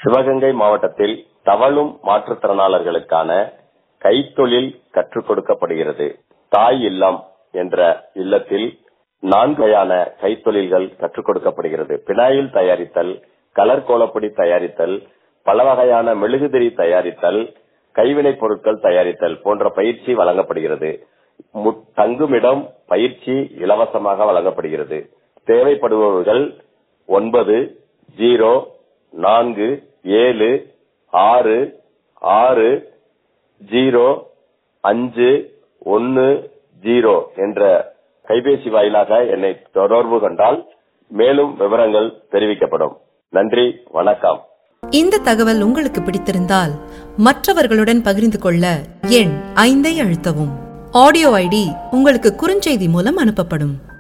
சிவகங்கை மாவட்டத்தில் தவழும் மாற்றுத்திறனாளர்களுக்கான கைத்தொழில் கற்றுக் கொடுக்கப்படுகிறது தாய் இல்லம் என்ற இல்லத்தில் நான்கு வகையான கைத்தொழில்கள் கற்றுக் கொடுக்கப்படுகிறது பினாயில் தயாரித்தல் கலர் கோலப்பொடி தயாரித்தல் பல வகையான மெழுகுதிரி தயாரித்தல் கைவினைப் பொருட்கள் தயாரித்தல் போன்ற பயிற்சி வழங்கப்படுகிறது மு- தங்குமிடம் பயிற்சி இலவசமாக வழங்கப்படுகிறது தேவைப்படுபவர்கள் ஒன்பது ஜீரோ நான்கு ஏழு ஆறு ஆறு ஜீரோ அஞ்சு ஒன்னு ஜீரோ என்ற கைபேசி வாயிலாக என்னை தொடர்பு கொண்டால் மேலும் விவரங்கள் தெரிவிக்கப்படும் நன்றி வணக்கம் இந்த தகவல் உங்களுக்கு பிடித்திருந்தால் மற்றவர்களுடன் பகிர்ந்து கொள்ள எண் ஐந்தை அழுத்தவும் ஆடியோ ஐடி உங்களுக்கு குறுஞ்செய்தி மூலம் அனுப்பப்படும்